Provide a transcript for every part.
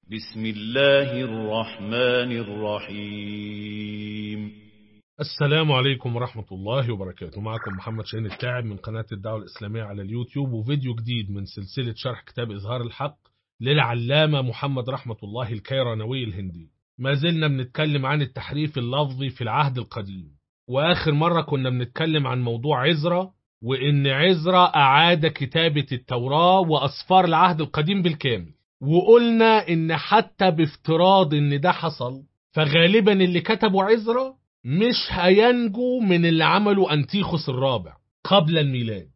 بسم الله الرحمن الرحيم السلام عليكم ورحمة الله وبركاته معكم محمد شاهين التاعب من قناة الدعوة الإسلامية على اليوتيوب وفيديو جديد من سلسلة شرح كتاب إظهار الحق للعلامة محمد رحمة الله الكيرانوي الهندي ما زلنا بنتكلم عن التحريف اللفظي في العهد القديم وآخر مرة كنا بنتكلم عن موضوع عزرا وإن عزرا أعاد كتابة التوراة وأسفار العهد القديم بالكامل وقلنا إن حتى بافتراض إن ده حصل فغالبا اللي كتبوا عزرا مش هينجو من اللي عمله أنتيخوس الرابع قبل الميلاد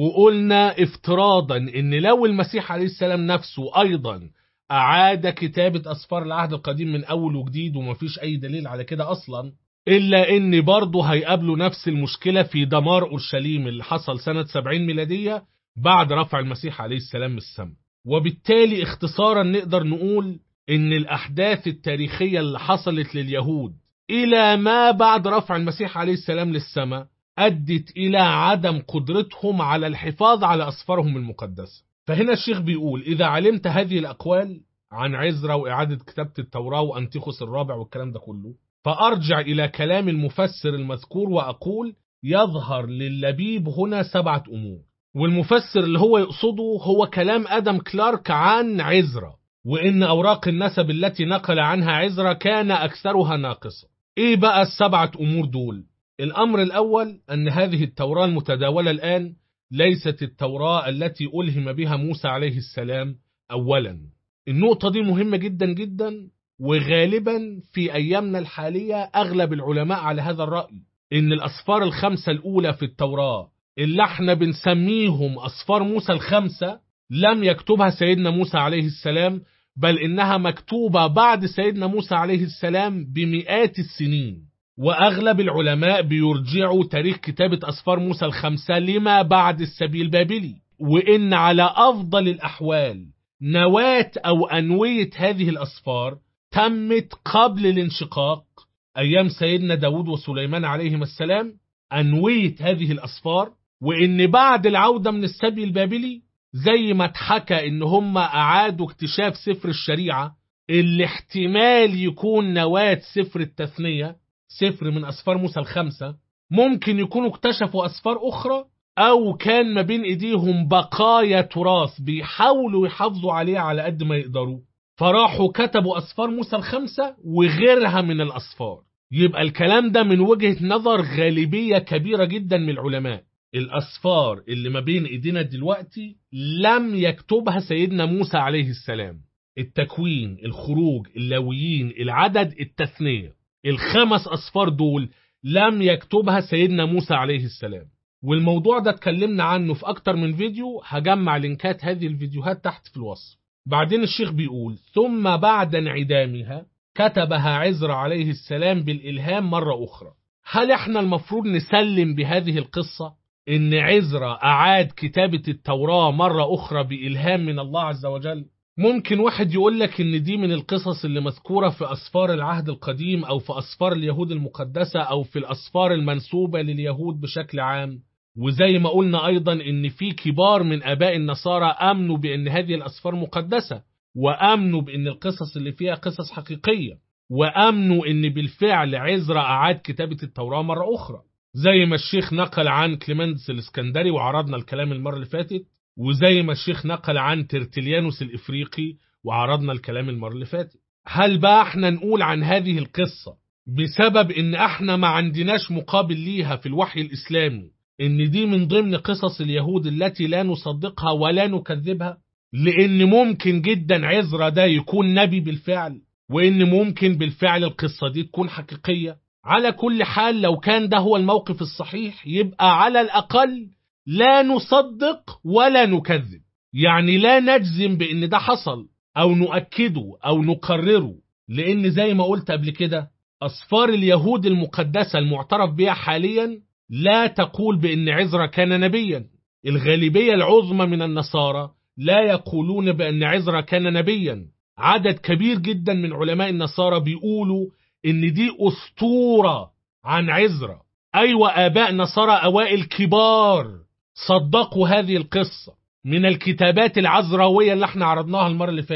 وقلنا افتراضا ان لو المسيح عليه السلام نفسه ايضا اعاد كتابة اسفار العهد القديم من اول وجديد ومفيش اي دليل على كده اصلا الا ان برضه هيقابلوا نفس المشكلة في دمار اورشليم اللي حصل سنة 70 ميلادية بعد رفع المسيح عليه السلام من السماء وبالتالي اختصارا نقدر نقول ان الاحداث التاريخية اللي حصلت لليهود الى ما بعد رفع المسيح عليه السلام للسماء أدت إلى عدم قدرتهم على الحفاظ على أسفارهم المقدسة فهنا الشيخ بيقول إذا علمت هذه الأقوال عن عزرا وإعادة كتابة التوراة وأنتيخوس الرابع والكلام ده كله فأرجع إلى كلام المفسر المذكور وأقول يظهر للبيب هنا سبعة أمور والمفسر اللي هو يقصده هو كلام أدم كلارك عن عزرا وإن أوراق النسب التي نقل عنها عزرا كان أكثرها ناقصة إيه بقى السبعة أمور دول الأمر الأول أن هذه التوراة المتداولة الآن ليست التوراة التي ألهم بها موسى عليه السلام أولا النقطة دي مهمة جدا جدا وغالبا في أيامنا الحالية أغلب العلماء على هذا الرأي إن الأصفار الخمسة الأولى في التوراة اللي احنا بنسميهم أصفار موسى الخمسة لم يكتبها سيدنا موسى عليه السلام بل إنها مكتوبة بعد سيدنا موسى عليه السلام بمئات السنين وأغلب العلماء بيرجعوا تاريخ كتابة أسفار موسى الخمسة لما بعد السبي البابلي وإن على أفضل الأحوال نواة أو أنوية هذه الأسفار تمت قبل الانشقاق أيام سيدنا داود وسليمان عليهم السلام أنوية هذه الأسفار وإن بعد العودة من السبي البابلي زي ما اتحكى إن هم أعادوا اكتشاف سفر الشريعة اللي احتمال يكون نواة سفر التثنية سفر من أسفار موسى الخمسة ممكن يكونوا اكتشفوا أسفار أخرى أو كان ما بين إيديهم بقايا تراث بيحاولوا يحافظوا عليه على قد ما يقدروا فراحوا كتبوا أسفار موسى الخمسة وغيرها من الأسفار يبقى الكلام ده من وجهة نظر غالبية كبيرة جدا من العلماء الأسفار اللي ما بين إيدينا دلوقتي لم يكتبها سيدنا موسى عليه السلام التكوين الخروج اللاويين العدد التثنيه الخمس أصفار دول لم يكتبها سيدنا موسى عليه السلام والموضوع ده اتكلمنا عنه في أكتر من فيديو هجمع لينكات هذه الفيديوهات تحت في الوصف بعدين الشيخ بيقول ثم بعد انعدامها كتبها عزرا عليه السلام بالإلهام مرة أخرى هل احنا المفروض نسلم بهذه القصة ان عزرا أعاد كتابة التوراة مرة أخرى بإلهام من الله عز وجل ممكن واحد يقول لك ان دي من القصص اللي مذكورة في أسفار العهد القديم أو في أسفار اليهود المقدسة أو في الأسفار المنسوبة لليهود بشكل عام وزي ما قلنا أيضا ان في كبار من آباء النصارى أمنوا بأن هذه الأسفار مقدسة وأمنوا بأن القصص اللي فيها قصص حقيقية وأمنوا أن بالفعل عزرا أعاد كتابة التوراة مرة أخرى زي ما الشيخ نقل عن كليمندس الاسكندري وعرضنا الكلام المرة اللي فاتت وزي ما الشيخ نقل عن ترتليانوس الإفريقي وعرضنا الكلام المرة اللي فاتت هل بقى احنا نقول عن هذه القصة بسبب ان احنا ما عندناش مقابل ليها في الوحي الإسلامي ان دي من ضمن قصص اليهود التي لا نصدقها ولا نكذبها لان ممكن جدا عزرا ده يكون نبي بالفعل وان ممكن بالفعل القصة دي تكون حقيقية على كل حال لو كان ده هو الموقف الصحيح يبقى على الأقل لا نصدق ولا نكذب يعني لا نجزم بأن ده حصل أو نؤكده أو نقرره لأن زي ما قلت قبل كده أصفار اليهود المقدسة المعترف بها حاليا لا تقول بأن عزرا كان نبيا الغالبية العظمى من النصارى لا يقولون بأن عزرا كان نبيا عدد كبير جدا من علماء النصارى بيقولوا إن دي أسطورة عن عزرا أيوة آباء نصارى أوائل كبار صدقوا هذه القصة من الكتابات العذراوية اللي احنا عرضناها المرة اللي فاتت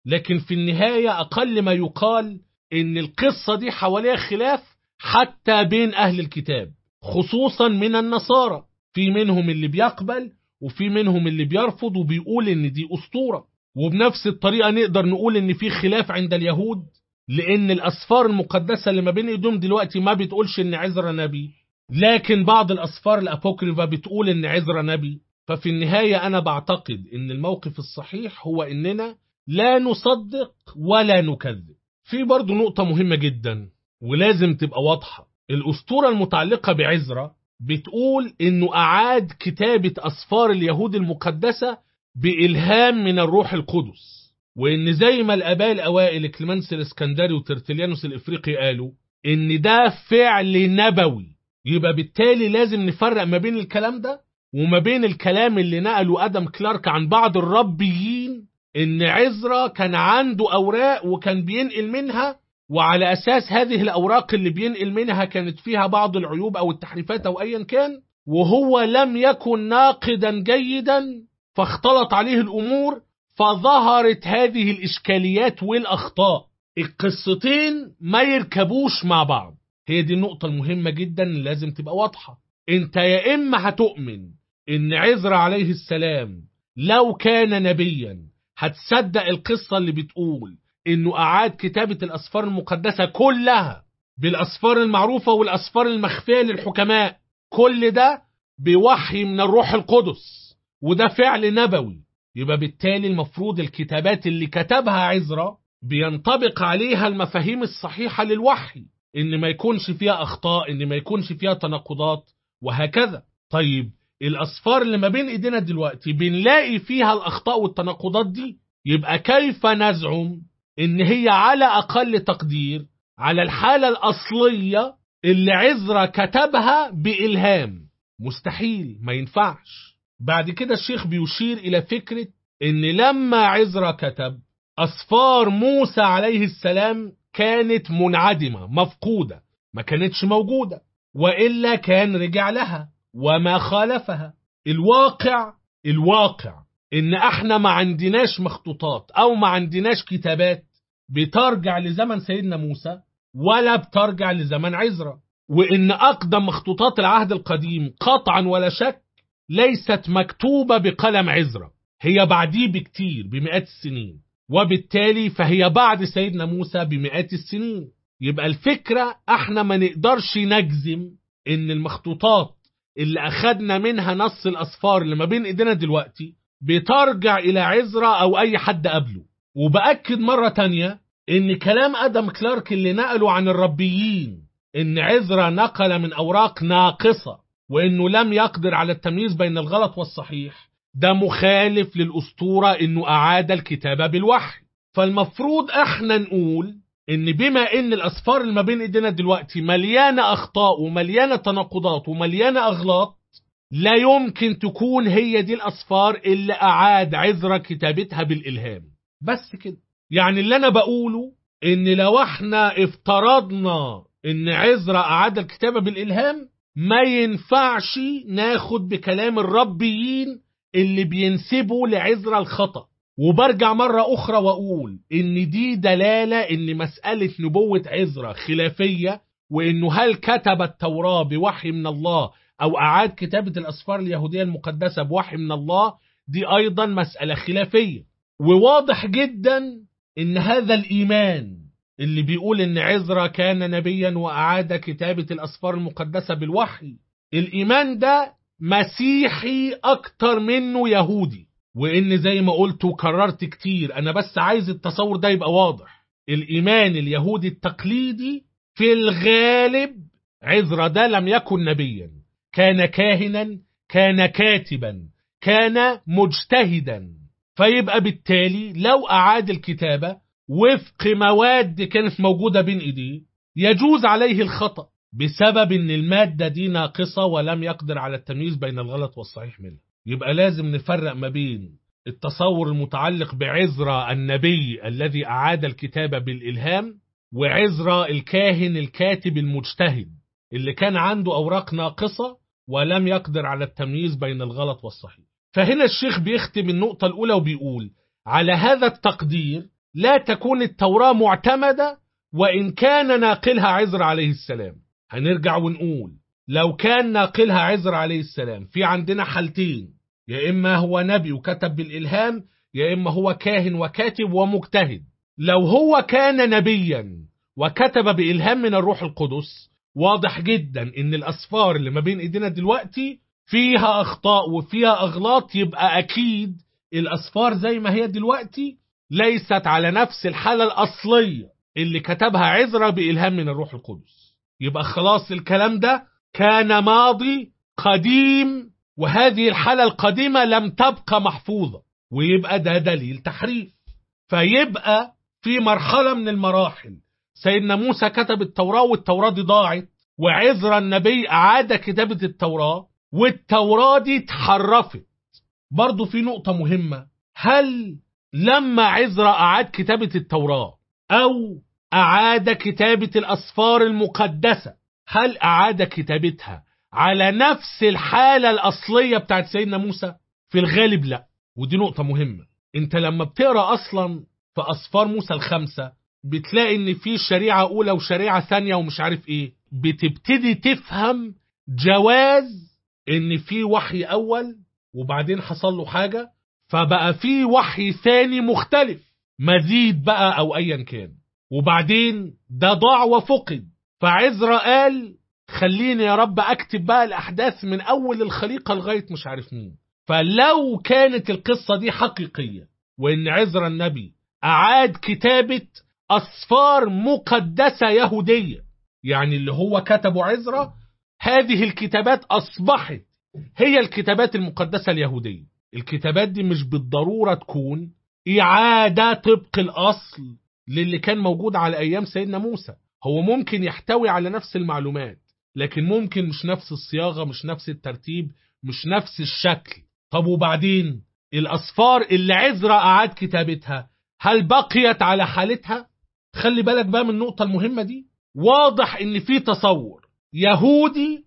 لكن في النهاية أقل ما يقال إن القصة دي حواليها خلاف حتى بين أهل الكتاب خصوصا من النصارى في منهم اللي بيقبل وفي منهم اللي بيرفض وبيقول إن دي أسطورة وبنفس الطريقة نقدر نقول إن في خلاف عند اليهود لأن الأسفار المقدسة اللي ما بين إيدهم دلوقتي ما بتقولش إن عزرا نبي لكن بعض الأسفار الأبوكريفا بتقول إن عزرا نبي ففي النهاية أنا بعتقد إن الموقف الصحيح هو إننا لا نصدق ولا نكذب في برضو نقطة مهمة جدا ولازم تبقى واضحة الأسطورة المتعلقة بعزرا بتقول إنه أعاد كتابة أسفار اليهود المقدسة بإلهام من الروح القدس وإن زي ما الآباء الأوائل كليمنس الإسكندري وترتليانوس الإفريقي قالوا إن ده فعل نبوي يبقى بالتالي لازم نفرق ما بين الكلام ده وما بين الكلام اللي نقله ادم كلارك عن بعض الربيين ان عزرا كان عنده اوراق وكان بينقل منها وعلى اساس هذه الاوراق اللي بينقل منها كانت فيها بعض العيوب او التحريفات او ايا كان وهو لم يكن ناقدا جيدا فاختلط عليه الامور فظهرت هذه الاشكاليات والاخطاء القصتين ما يركبوش مع بعض هي دي النقطة المهمة جدا اللي لازم تبقى واضحة انت يا اما هتؤمن ان عزرا عليه السلام لو كان نبيا هتصدق القصة اللي بتقول انه اعاد كتابة الاسفار المقدسة كلها بالاسفار المعروفة والاسفار المخفية للحكماء كل ده بوحي من الروح القدس وده فعل نبوي يبقى بالتالي المفروض الكتابات اللي كتبها عزرا بينطبق عليها المفاهيم الصحيحة للوحي ان ما يكونش فيها اخطاء ان ما يكونش فيها تناقضات وهكذا طيب الاسفار اللي ما بين ايدينا دلوقتي بنلاقي فيها الاخطاء والتناقضات دي يبقى كيف نزعم ان هي على اقل تقدير على الحالة الاصلية اللي عزرا كتبها بالهام مستحيل ما ينفعش بعد كده الشيخ بيشير الى فكرة ان لما عزرا كتب اسفار موسى عليه السلام كانت منعدمة مفقودة ما كانتش موجودة وإلا كان رجع لها وما خالفها الواقع الواقع إن احنا ما عندناش مخطوطات أو ما عندناش كتابات بترجع لزمن سيدنا موسى ولا بترجع لزمن عزرا وإن أقدم مخطوطات العهد القديم قطعا ولا شك ليست مكتوبة بقلم عزرا هي بعديه بكتير بمئات السنين وبالتالي فهي بعد سيدنا موسى بمئات السنين يبقى الفكرة احنا ما نقدرش نجزم ان المخطوطات اللي اخدنا منها نص الاسفار اللي ما بين ايدينا دلوقتي بترجع الى عزرا او اي حد قبله وبأكد مرة تانية ان كلام ادم كلارك اللي نقله عن الربيين ان عزرا نقل من اوراق ناقصة وانه لم يقدر على التمييز بين الغلط والصحيح ده مخالف للأسطورة إنه أعاد الكتابة بالوحي فالمفروض إحنا نقول إن بما إن الأسفار اللي ما بين إيدينا دلوقتي مليانة أخطاء ومليانة تناقضات ومليانة أغلاط لا يمكن تكون هي دي الأسفار اللي أعاد عذرة كتابتها بالإلهام بس كده يعني اللي أنا بقوله إن لو إحنا افترضنا إن عذرة أعاد الكتابة بالإلهام ما ينفعش ناخد بكلام الربيين اللي بينسبوا لعزرا الخطأ وبرجع مرة أخرى وأقول إن دي دلالة إن مسألة نبوة عزرا خلافية وإنه هل كتب التوراة بوحي من الله أو أعاد كتابة الأسفار اليهودية المقدسة بوحي من الله دي أيضا مسألة خلافية وواضح جدا إن هذا الإيمان اللي بيقول إن عزرا كان نبيا وأعاد كتابة الأسفار المقدسة بالوحي الإيمان ده مسيحي اكتر منه يهودي وان زي ما قلت وكررت كتير انا بس عايز التصور ده يبقى واضح الايمان اليهودي التقليدي في الغالب عزرا ده لم يكن نبيا كان كاهنا كان كاتبا كان مجتهدا فيبقى بالتالي لو اعاد الكتابه وفق مواد كانت موجوده بين ايديه يجوز عليه الخطأ بسبب ان المادة دي ناقصة ولم يقدر على التمييز بين الغلط والصحيح منها يبقى لازم نفرق ما بين التصور المتعلق بعزرا النبي الذي أعاد الكتابة بالإلهام وعزرا الكاهن الكاتب المجتهد اللي كان عنده أوراق ناقصة ولم يقدر على التمييز بين الغلط والصحيح فهنا الشيخ بيختم النقطة الأولى وبيقول على هذا التقدير لا تكون التوراة معتمدة وإن كان ناقلها عزر عليه السلام هنرجع ونقول لو كان ناقلها عزر عليه السلام في عندنا حالتين يا إما هو نبي وكتب بالإلهام يا إما هو كاهن وكاتب ومجتهد لو هو كان نبيا وكتب بإلهام من الروح القدس واضح جدا إن الأسفار اللي ما بين إيدينا دلوقتي فيها أخطاء وفيها أغلاط يبقى أكيد الأسفار زي ما هي دلوقتي ليست على نفس الحالة الأصلية اللي كتبها عزرا بإلهام من الروح القدس يبقى خلاص الكلام ده كان ماضي قديم وهذه الحالة القديمة لم تبقى محفوظة ويبقى ده دليل تحريف فيبقى في مرحلة من المراحل سيدنا موسى كتب التوراة والتوراة دي ضاعت وعزرا النبي أعاد كتابة التوراة والتوراة دي اتحرفت برضو في نقطة مهمة هل لما عزرا أعاد كتابة التوراة أو أعاد كتابة الأسفار المقدسة هل أعاد كتابتها على نفس الحالة الأصلية بتاعت سيدنا موسى في الغالب لا ودي نقطة مهمة انت لما بتقرأ أصلا في أسفار موسى الخمسة بتلاقي ان في شريعة أولى وشريعة ثانية ومش عارف ايه بتبتدي تفهم جواز ان في وحي أول وبعدين حصل له حاجة فبقى في وحي ثاني مختلف مزيد بقى أو أيا كان وبعدين ده ضاع وفقد فعزرا قال خليني يا رب أكتب بقى الأحداث من أول الخليقة لغاية مش عارف مين فلو كانت القصة دي حقيقية وإن عزرا النبي أعاد كتابة أسفار مقدسة يهودية يعني اللي هو كتبه عزرا هذه الكتابات أصبحت هي الكتابات المقدسة اليهودية الكتابات دي مش بالضرورة تكون إعادة طبق الأصل للي كان موجود على أيام سيدنا موسى هو ممكن يحتوي على نفس المعلومات لكن ممكن مش نفس الصياغة مش نفس الترتيب مش نفس الشكل طب وبعدين الأصفار اللي عزرا أعاد كتابتها هل بقيت على حالتها خلي بالك بقى من النقطة المهمة دي واضح ان في تصور يهودي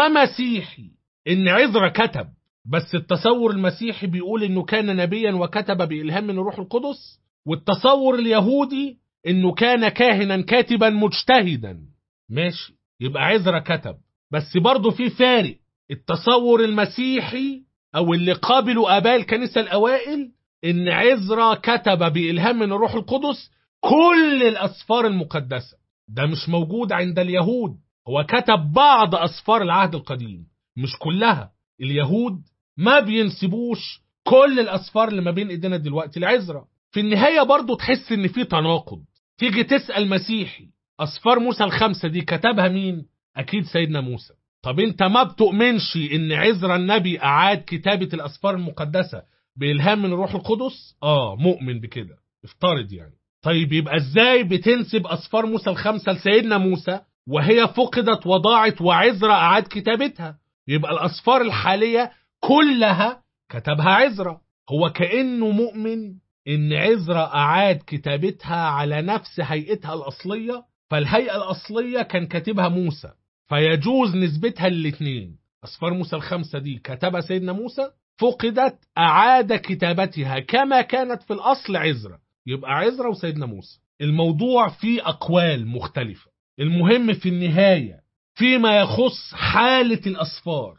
ومسيحي ان عزرا كتب بس التصور المسيحي بيقول انه كان نبيا وكتب بإلهام من الروح القدس والتصور اليهودي انه كان كاهنا كاتبا مجتهدا ماشي يبقى عزرا كتب بس برضه في فارق التصور المسيحي او اللي قابلوا اباء الكنيسة الاوائل ان عزرا كتب بإلهام من الروح القدس كل الاسفار المقدسة ده مش موجود عند اليهود هو كتب بعض اسفار العهد القديم مش كلها اليهود ما بينسبوش كل الاسفار اللي ما بين ايدينا دلوقتي لعزرا في النهاية برضو تحس ان في تناقض تيجي تسأل مسيحي اسفار موسى الخمسة دي كتبها مين اكيد سيدنا موسى طب انت ما بتؤمنش ان عزرا النبي اعاد كتابة الاسفار المقدسة بإلهام من الروح القدس اه مؤمن بكده افترض يعني طيب يبقى ازاي بتنسب اسفار موسى الخمسة لسيدنا موسى وهي فقدت وضاعت وعزرا اعاد كتابتها يبقى الاسفار الحالية كلها كتبها عزرا هو كأنه مؤمن ان عزرا اعاد كتابتها على نفس هيئتها الاصلية فالهيئة الاصلية كان كاتبها موسى فيجوز نسبتها الاثنين اسفار موسى الخمسة دي كتبها سيدنا موسى فقدت اعاد كتابتها كما كانت في الاصل عزرا يبقى عزرا وسيدنا موسى الموضوع فيه اقوال مختلفة المهم في النهاية فيما يخص حالة الاسفار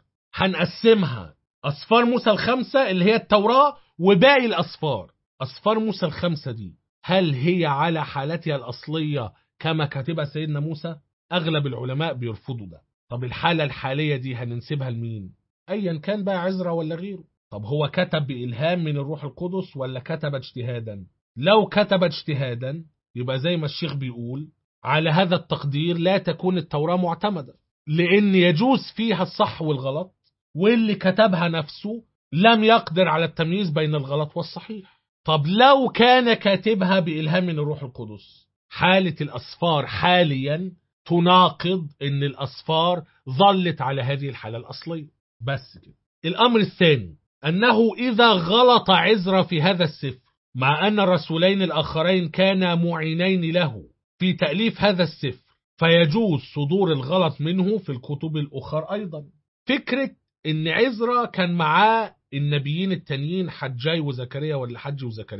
هنقسمها أسفار موسى الخمسة اللي هي التوراة وباقي الأسفار أسفار موسى الخمسة دي هل هي على حالتها الأصلية كما كاتبها سيدنا موسى أغلب العلماء بيرفضوا ده طب الحالة الحالية دي هننسبها لمين أيا كان بقى عزرا ولا غيره طب هو كتب بإلهام من الروح القدس ولا كتب اجتهادا لو كتب اجتهادا يبقى زي ما الشيخ بيقول على هذا التقدير لا تكون التوراة معتمدة لأن يجوز فيها الصح والغلط واللي كتبها نفسه لم يقدر على التمييز بين الغلط والصحيح طب لو كان كاتبها بإلهام من الروح القدس حالة الأصفار حاليا تناقض ان الأصفار ظلت على هذه الحالة الأصلية بس كده الأمر الثاني أنه إذا غلط عزرا في هذا السفر مع أن الرسولين الآخرين كانا معينين له في تأليف هذا السفر فيجوز صدور الغلط منه في الكتب الأخرى أيضا فكرة ان عزرا كان معاه النبيين التانيين حجاي وزكريا ولا حج وزكريا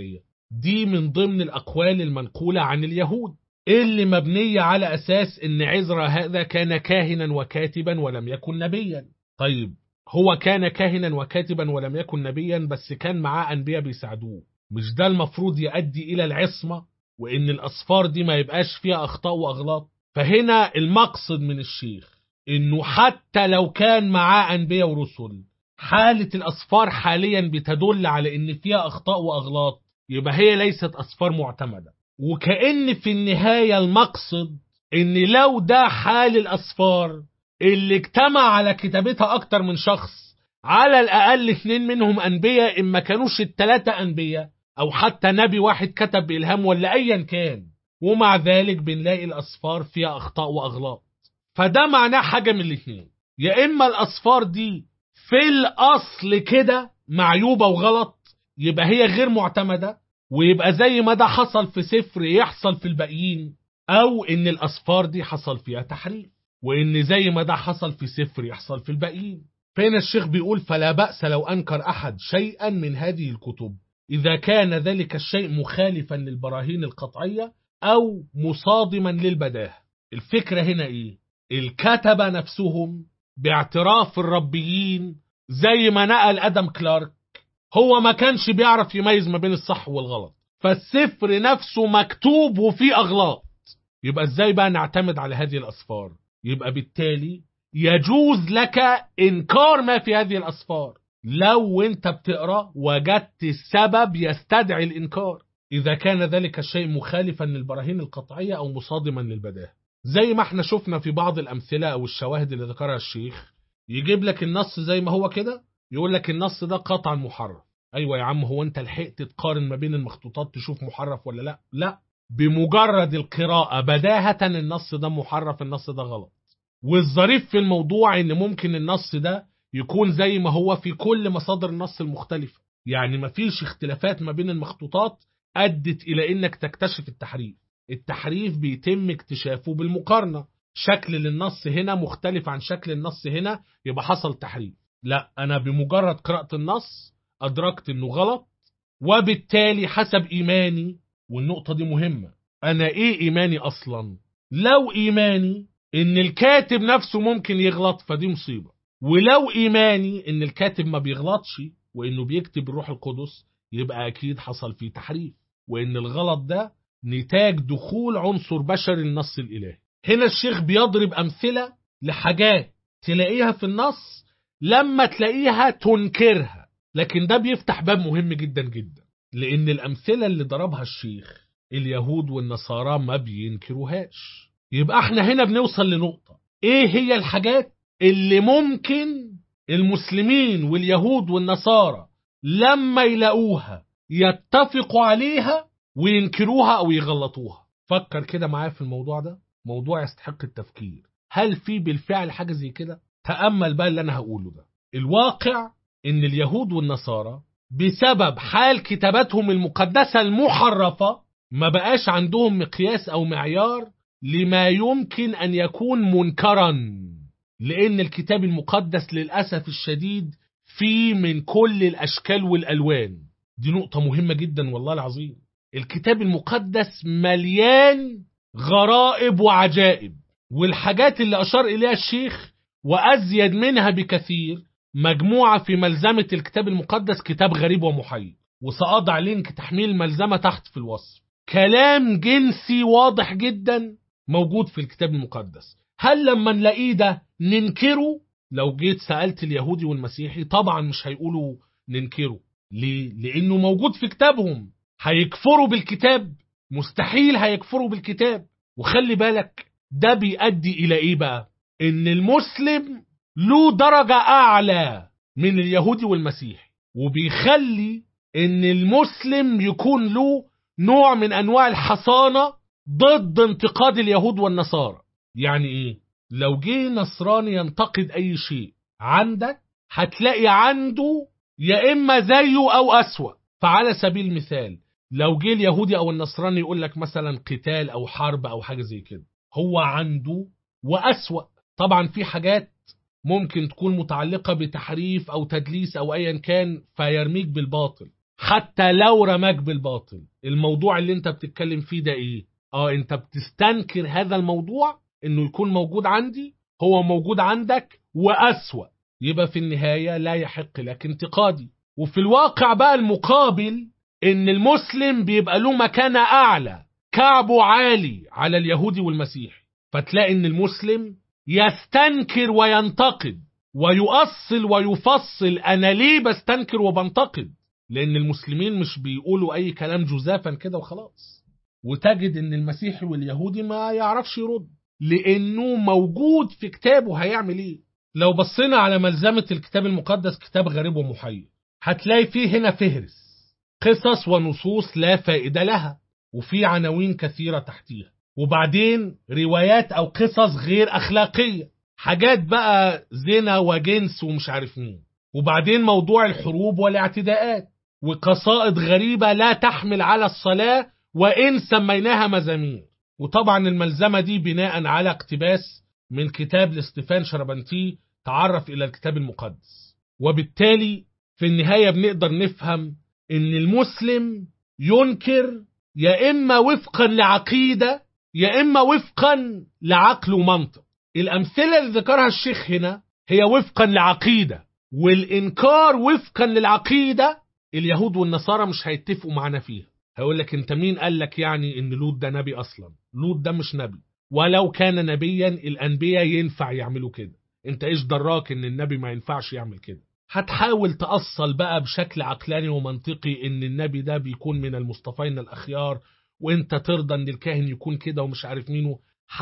دي من ضمن الأقوال المنقولة عن اليهود اللي مبنية على أساس إن عزرا هذا كان كاهنا وكاتبا ولم يكن نبيا طيب هو كان كاهنا وكاتبا ولم يكن نبيا بس كان معاه أنبياء بيساعدوه مش ده المفروض يؤدي إلى العصمة وإن الأصفار دي ما يبقاش فيها أخطاء وأغلاط فهنا المقصد من الشيخ إنه حتى لو كان معاه أنبياء ورسل حالة الأصفار حاليا بتدل على إن فيها أخطاء وأغلاط يبقى هي ليست أصفار معتمدة وكأن في النهاية المقصد إن لو ده حال الأصفار اللي اجتمع على كتابتها أكتر من شخص على الأقل اتنين منهم أنبياء إن ما كانوش التلاتة أنبياء أو حتى نبي واحد كتب بإلهام ولا أيا كان ومع ذلك بنلاقي الأصفار فيها أخطاء وأغلاط فده معناه حاجة من الاتنين يا إما الأصفار دي في الأصل كده معيوبة وغلط يبقى هي غير معتمدة ويبقى زي ما ده حصل في سفر يحصل في الباقيين أو إن الأصفار دي حصل فيها تحريف وإن زي ما ده حصل في سفر يحصل في الباقيين فين الشيخ بيقول فلا بأس لو أنكر أحد شيئا من هذه الكتب إذا كان ذلك الشيء مخالفا للبراهين القطعية أو مصادما للبداه الفكرة هنا إيه الكتبة نفسهم باعتراف الربيين زي ما نقل أدم كلارك هو ما كانش بيعرف يميز ما بين الصح والغلط فالسفر نفسه مكتوب وفيه أغلاط يبقى ازاي بقى نعتمد على هذه الأصفار يبقى بالتالي يجوز لك إنكار ما في هذه الأصفار لو انت بتقرأ وجدت السبب يستدعي الإنكار إذا كان ذلك الشيء مخالفا للبراهين القطعية أو مصادما للبداه زي ما احنا شفنا في بعض الأمثلة أو الشواهد اللي ذكرها الشيخ يجيب لك النص زي ما هو كده يقول لك النص ده قطعا محرف ايوه يا عم هو انت لحقت تقارن ما بين المخطوطات تشوف محرف ولا لا لا بمجرد القراءة بداهة النص ده محرف النص ده غلط والظريف في الموضوع ان ممكن النص ده يكون زي ما هو في كل مصادر النص المختلفة يعني مفيش اختلافات ما بين المخطوطات أدت إلى إنك تكتشف التحريف التحريف بيتم اكتشافه بالمقارنة شكل للنص هنا مختلف عن شكل النص هنا يبقى حصل تحريف لا أنا بمجرد قراءة النص أدركت إنه غلط وبالتالي حسب إيماني والنقطة دي مهمة أنا إيه إيماني أصلا لو إيماني إن الكاتب نفسه ممكن يغلط فدي مصيبة ولو إيماني إن الكاتب ما بيغلطش وإنه بيكتب الروح القدس يبقى أكيد حصل فيه تحريف وإن الغلط ده نتاج دخول عنصر بشري النص الإلهي هنا الشيخ بيضرب أمثلة لحاجات تلاقيها في النص لما تلاقيها تنكرها لكن ده بيفتح باب مهم جدا جدا لأن الأمثلة اللي ضربها الشيخ اليهود والنصارى ما بينكروهاش يبقى احنا هنا بنوصل لنقطة ايه هي الحاجات اللي ممكن المسلمين واليهود والنصارى لما يلاقوها يتفقوا عليها وينكروها او يغلطوها فكر كده معايا في الموضوع ده موضوع يستحق التفكير هل في بالفعل حاجة زي كده تأمل بقى اللي انا هقوله ده الواقع ان اليهود والنصارى بسبب حال كتاباتهم المقدسة المحرفة ما بقاش عندهم مقياس او معيار لما يمكن ان يكون منكرا لان الكتاب المقدس للأسف الشديد فيه من كل الاشكال والالوان دي نقطة مهمة جدا والله العظيم الكتاب المقدس مليان غرائب وعجائب والحاجات اللي أشار إليها الشيخ وأزيد منها بكثير مجموعة في ملزمة الكتاب المقدس كتاب غريب ومحير وسأضع لينك تحميل الملزمة تحت في الوصف كلام جنسي واضح جدا موجود في الكتاب المقدس هل لما نلاقيه ده ننكره لو جيت سألت اليهودي والمسيحي طبعا مش هيقولوا ننكره ليه؟ لأنه موجود في كتابهم هيكفروا بالكتاب مستحيل هيكفروا بالكتاب وخلي بالك ده بيؤدي إلى إيه بقى إن المسلم له درجة أعلى من اليهودي والمسيحي وبيخلي إن المسلم يكون له نوع من أنواع الحصانة ضد انتقاد اليهود والنصارى يعني إيه لو جه نصراني ينتقد أي شيء عندك هتلاقي عنده يا إما زيه أو أسوأ فعلى سبيل المثال لو جه اليهودي أو النصراني يقول لك مثلا قتال أو حرب أو حاجة زي كده هو عنده وأسوأ طبعا في حاجات ممكن تكون متعلقة بتحريف أو تدليس أو أيا كان فيرميك بالباطل حتى لو رماك بالباطل الموضوع اللي انت بتتكلم فيه ده ايه اه انت بتستنكر هذا الموضوع انه يكون موجود عندي هو موجود عندك واسوأ يبقى في النهاية لا يحق لك انتقادي وفي الواقع بقى المقابل ان المسلم بيبقى له مكانة اعلى كعبه عالي على اليهودي والمسيحي فتلاقي ان المسلم يستنكر وينتقد ويؤصل ويفصل انا ليه بستنكر وبنتقد لان المسلمين مش بيقولوا اي كلام جزافا كده وخلاص وتجد ان المسيحي واليهودي ما يعرفش يرد لانه موجود في كتابه هيعمل ايه لو بصينا على ملزمة الكتاب المقدس كتاب غريب ومحير هتلاقي فيه هنا فهرس قصص ونصوص لا فائدة لها وفي عناوين كثيرة تحتيها وبعدين روايات أو قصص غير أخلاقية حاجات بقى زنا وجنس ومش عارف مين وبعدين موضوع الحروب والاعتداءات وقصائد غريبة لا تحمل على الصلاة وإن سميناها مزامير وطبعا الملزمة دي بناء على اقتباس من كتاب لاستيفان شربنتي تعرف إلى الكتاب المقدس وبالتالي في النهاية بنقدر نفهم إن المسلم ينكر يا إما وفقا لعقيدة يا إما وفقا لعقل ومنطق الأمثلة اللي ذكرها الشيخ هنا هي وفقا لعقيدة والإنكار وفقا للعقيدة اليهود والنصارى مش هيتفقوا معنا فيها هيقول لك انت مين قال لك يعني ان لوط ده نبي اصلا لوط ده مش نبي ولو كان نبيا الانبياء ينفع يعملوا كده انت ايش دراك ان النبي ما ينفعش يعمل كده هتحاول تأصل بقى بشكل عقلاني ومنطقي ان النبي ده بيكون من المصطفين الاخيار وانت ترضى ان الكاهن يكون كده ومش عارف مينه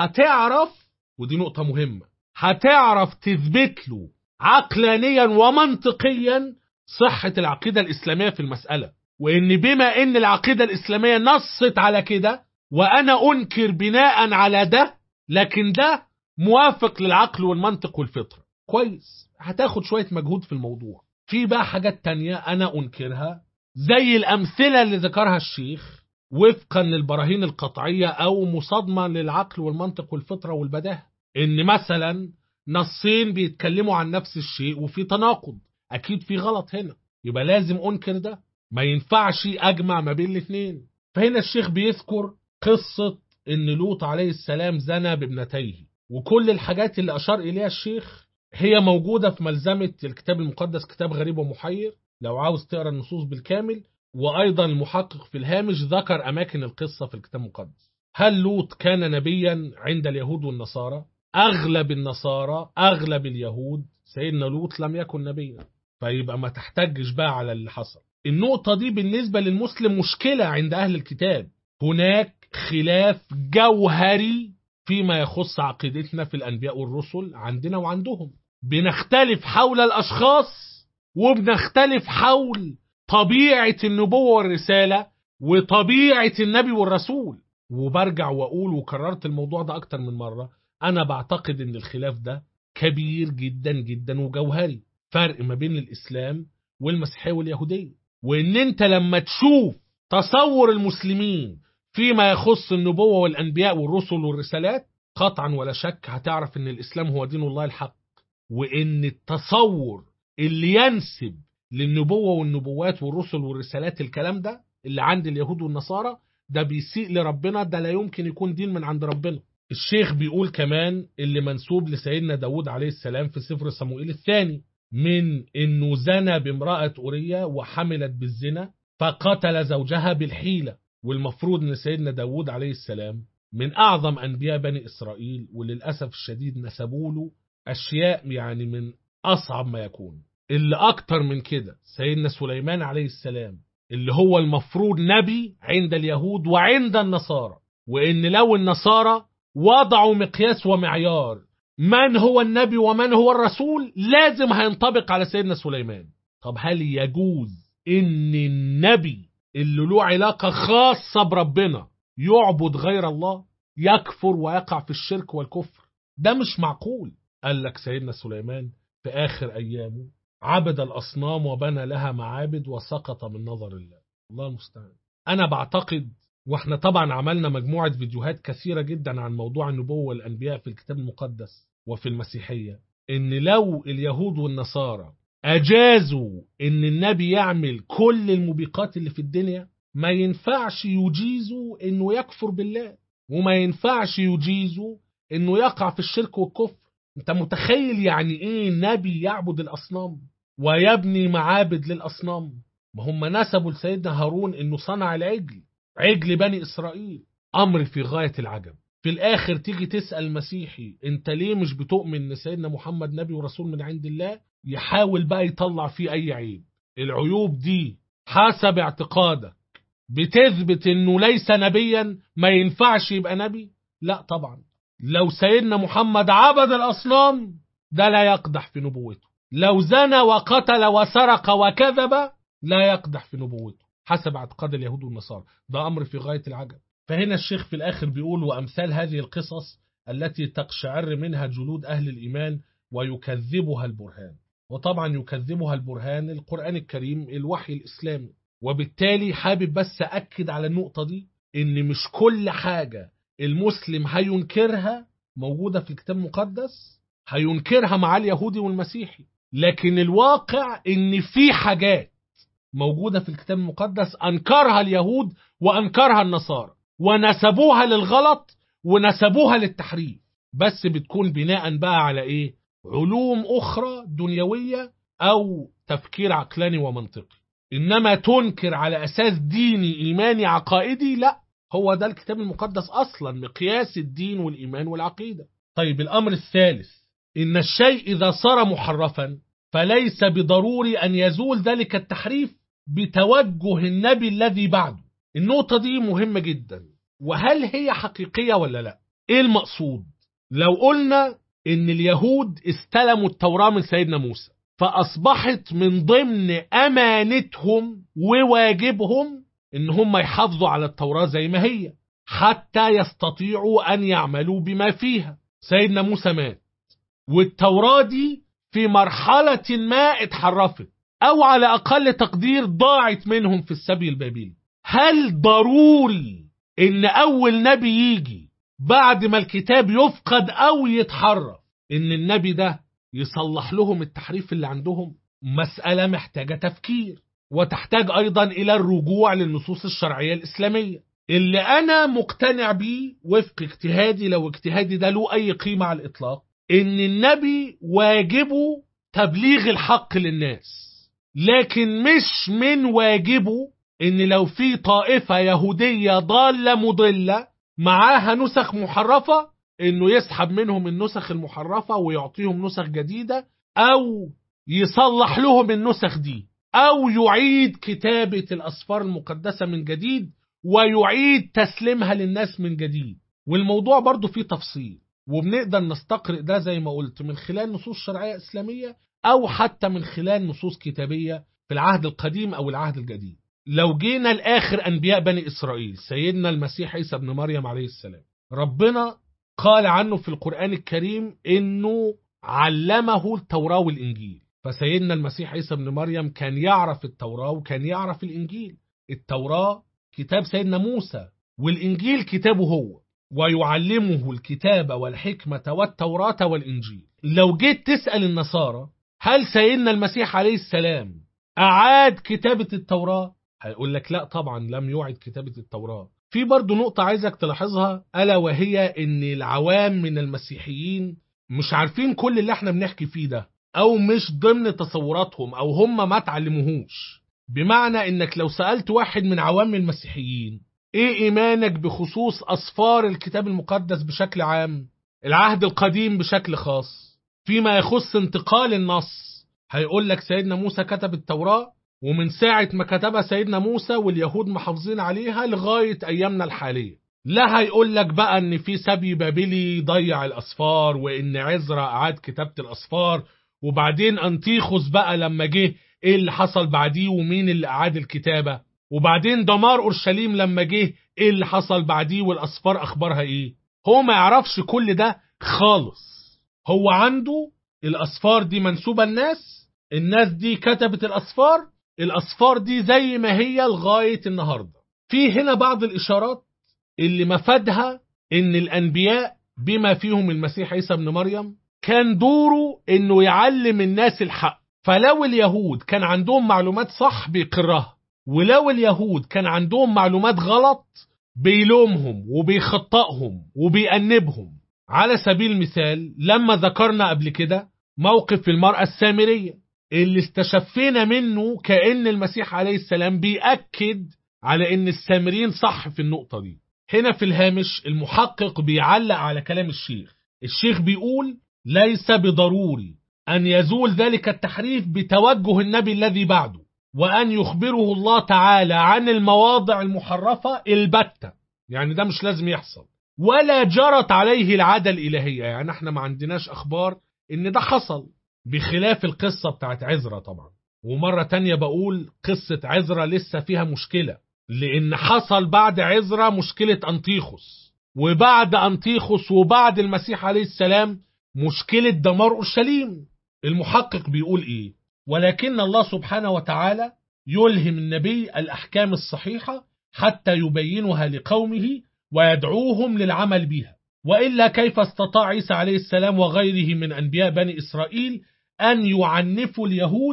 هتعرف ودي نقطة مهمة هتعرف تثبت له عقلانيا ومنطقيا صحة العقيدة الإسلامية في المسألة وإن بما إن العقيدة الإسلامية نصت على كده وأنا أنكر بناء على ده لكن ده موافق للعقل والمنطق والفطرة كويس هتاخد شوية مجهود في الموضوع في بقى حاجات تانية أنا أنكرها زي الأمثلة اللي ذكرها الشيخ وفقا للبراهين القطعية أو مصادمة للعقل والمنطق والفطرة والبداهة إن مثلا نصين بيتكلموا عن نفس الشيء وفي تناقض أكيد في غلط هنا يبقى لازم أنكر ده ما ينفعش أجمع ما بين الاثنين فهنا الشيخ بيذكر قصة إن لوط عليه السلام زنى بابنتيه وكل الحاجات اللي أشار إليها الشيخ هي موجودة في ملزمة الكتاب المقدس كتاب غريب ومحير لو عاوز تقرا النصوص بالكامل وأيضا المحقق في الهامش ذكر أماكن القصة في الكتاب المقدس هل لوط كان نبيا عند اليهود والنصارى؟ أغلب النصارى أغلب اليهود سيدنا لوط لم يكن نبيا فيبقى ما تحتجش بقى على اللي حصل النقطة دي بالنسبة للمسلم مشكلة عند أهل الكتاب هناك خلاف جوهري فيما يخص عقيدتنا في الأنبياء والرسل عندنا وعندهم بنختلف حول الأشخاص وبنختلف حول طبيعة النبوة والرسالة وطبيعة النبي والرسول وبرجع وأقول وكررت الموضوع ده أكتر من مرة أنا بعتقد إن الخلاف ده كبير جدا جدا وجوهري فرق ما بين الإسلام والمسيحية واليهودية وإن أنت لما تشوف تصور المسلمين فيما يخص النبوة والأنبياء والرسل والرسالات قطعا ولا شك هتعرف إن الإسلام هو دين الله الحق وإن التصور اللي ينسب للنبوة والنبوات والرسل والرسالات الكلام ده اللي عند اليهود والنصارى ده بيسيء لربنا ده لا يمكن يكون دين من عند ربنا الشيخ بيقول كمان اللي منسوب لسيدنا داود عليه السلام في سفر صموئيل الثاني من انه زنى بامرأة أورية وحملت بالزنا فقتل زوجها بالحيلة والمفروض ان سيدنا داود عليه السلام من اعظم انبياء بني اسرائيل وللاسف الشديد نسبوا له اشياء يعني من اصعب ما يكون اللي اكتر من كده سيدنا سليمان عليه السلام اللي هو المفروض نبي عند اليهود وعند النصارى وان لو النصارى وضعوا مقياس ومعيار من هو النبي ومن هو الرسول لازم هينطبق على سيدنا سليمان طب هل يجوز ان النبي اللي له علاقة خاصة بربنا يعبد غير الله يكفر ويقع في الشرك والكفر ده مش معقول قال لك سيدنا سليمان في آخر أيامه عبد الأصنام وبنى لها معابد وسقط من نظر الله الله المستعان أنا بعتقد واحنا طبعا عملنا مجموعة فيديوهات كثيرة جدا عن موضوع النبوة والأنبياء في الكتاب المقدس وفي المسيحية إن لو اليهود والنصارى أجازوا إن النبي يعمل كل الموبقات اللي في الدنيا ما ينفعش يجيزوا إنه يكفر بالله وما ينفعش يجيزوا إنه يقع في الشرك والكفر أنت متخيل يعني إيه نبي يعبد الأصنام ويبني معابد للأصنام ما هم نسبوا لسيدنا هارون إنه صنع العجل عجل بني إسرائيل أمر في غاية العجب في الآخر تيجي تسأل المسيحي أنت ليه مش بتؤمن إن سيدنا محمد نبي ورسول من عند الله يحاول بقى يطلع فيه أي عيب العيوب دي حسب اعتقادك بتثبت إنه ليس نبيا ما ينفعش يبقى نبي لا طبعا لو سيدنا محمد عبد الأصنام ده لا يقدح في نبوته لو زنى وقتل وسرق وكذب لا يقدح في نبوته حسب اعتقاد اليهود والنصارى ده أمر في غاية العجب فهنا الشيخ في الآخر بيقول وأمثال هذه القصص التي تقشعر منها جلود أهل الإيمان ويكذبها البرهان وطبعا يكذبها البرهان القرآن الكريم الوحي الإسلامي وبالتالي حابب بس أكد على النقطة دي إن مش كل حاجة المسلم هينكرها موجودة في الكتاب المقدس هينكرها مع اليهودي والمسيحي لكن الواقع إن في حاجات موجودة في الكتاب المقدس أنكرها اليهود وأنكرها النصارى ونسبوها للغلط ونسبوها للتحريف بس بتكون بناء بقى على ايه علوم اخرى دنيوية او تفكير عقلاني ومنطقي انما تنكر على اساس ديني ايماني عقائدي لا هو ده الكتاب المقدس اصلا مقياس الدين والايمان والعقيدة طيب الامر الثالث ان الشيء اذا صار محرفا فليس بضروري ان يزول ذلك التحريف بتوجه النبي الذي بعده النقطة دي مهمة جدا وهل هي حقيقية ولا لا ايه المقصود لو قلنا ان اليهود استلموا التوراة من سيدنا موسى فاصبحت من ضمن امانتهم وواجبهم ان هم يحافظوا على التوراة زي ما هي حتى يستطيعوا ان يعملوا بما فيها سيدنا موسى مات والتوراة دي في مرحلة ما اتحرفت او على اقل تقدير ضاعت منهم في السبي البابلي هل ضروري ان اول نبي يجي بعد ما الكتاب يفقد او يتحرف ان النبي ده يصلح لهم التحريف اللي عندهم مسألة محتاجة تفكير وتحتاج ايضا الى الرجوع للنصوص الشرعية الاسلامية اللي انا مقتنع بيه وفق اجتهادي لو اجتهادي ده له اي قيمة على الاطلاق ان النبي واجبه تبليغ الحق للناس لكن مش من واجبه ان لو في طائفة يهودية ضالة مضلة معاها نسخ محرفة انه يسحب منهم النسخ المحرفة ويعطيهم نسخ جديدة او يصلح لهم النسخ دي او يعيد كتابة الاسفار المقدسة من جديد ويعيد تسليمها للناس من جديد والموضوع برضو فيه تفصيل وبنقدر نستقرئ ده زي ما قلت من خلال نصوص شرعية إسلامية أو حتى من خلال نصوص كتابية في العهد القديم أو العهد الجديد لو جينا لآخر أنبياء بني إسرائيل سيدنا المسيح عيسى ابن مريم عليه السلام ربنا قال عنه في القرآن الكريم إنه علمه التوراة والإنجيل فسيدنا المسيح عيسى ابن مريم كان يعرف التوراة وكان يعرف الإنجيل التوراة كتاب سيدنا موسى والإنجيل كتابه هو ويعلمه الكتاب والحكمة والتوراة والإنجيل لو جيت تسأل النصارى هل سيدنا المسيح عليه السلام أعاد كتابة التوراة هيقول لك لا طبعا لم يعد كتابة التوراة في برضو نقطة عايزك تلاحظها ألا وهي أن العوام من المسيحيين مش عارفين كل اللي احنا بنحكي فيه ده أو مش ضمن تصوراتهم أو هم ما تعلموهوش بمعنى أنك لو سألت واحد من عوام المسيحيين ايه ايمانك بخصوص اسفار الكتاب المقدس بشكل عام العهد القديم بشكل خاص فيما يخص انتقال النص هيقول لك سيدنا موسى كتب التوراة ومن ساعة ما كتبها سيدنا موسى واليهود محافظين عليها لغاية ايامنا الحالية لا هيقول لك بقى ان في سبي بابلي ضيع الاسفار وان عزرا اعاد كتابة الاسفار وبعدين انتيخوس بقى لما جه ايه اللي حصل بعديه ومين اللي اعاد الكتابة وبعدين دمار اورشليم لما جه ايه اللي حصل بعديه والاسفار اخبارها ايه هو ما يعرفش كل ده خالص هو عنده الاسفار دي منسوبه الناس الناس دي كتبت الاسفار الاسفار دي زي ما هي لغايه النهارده في هنا بعض الاشارات اللي مفادها ان الانبياء بما فيهم المسيح عيسى ابن مريم كان دوره انه يعلم الناس الحق فلو اليهود كان عندهم معلومات صح بيقرها ولو اليهود كان عندهم معلومات غلط بيلومهم وبيخطئهم وبيأنبهم على سبيل المثال لما ذكرنا قبل كده موقف المرأة السامرية اللي استشفينا منه كأن المسيح عليه السلام بيأكد على ان السامريين صح في النقطة دي هنا في الهامش المحقق بيعلق على كلام الشيخ الشيخ بيقول ليس بضروري أن يزول ذلك التحريف بتوجه النبي الذي بعده وأن يخبره الله تعالى عن المواضع المحرفة البتة يعني ده مش لازم يحصل ولا جرت عليه العادة الإلهية يعني احنا ما عندناش أخبار إن ده حصل بخلاف القصة بتاعت عزرا طبعا ومرة تانية بقول قصة عزرا لسه فيها مشكلة لأن حصل بعد عزرا مشكلة أنطيخوس وبعد أنطيخوس وبعد المسيح عليه السلام مشكلة دمار أورشليم المحقق بيقول إيه ولكن الله سبحانه وتعالى يلهم النبي الأحكام الصحيحة حتى يبينها لقومه ويدعوهم للعمل بها وإلا كيف استطاع عيسى عليه السلام وغيره من أنبياء بني إسرائيل أن يعنفوا اليهود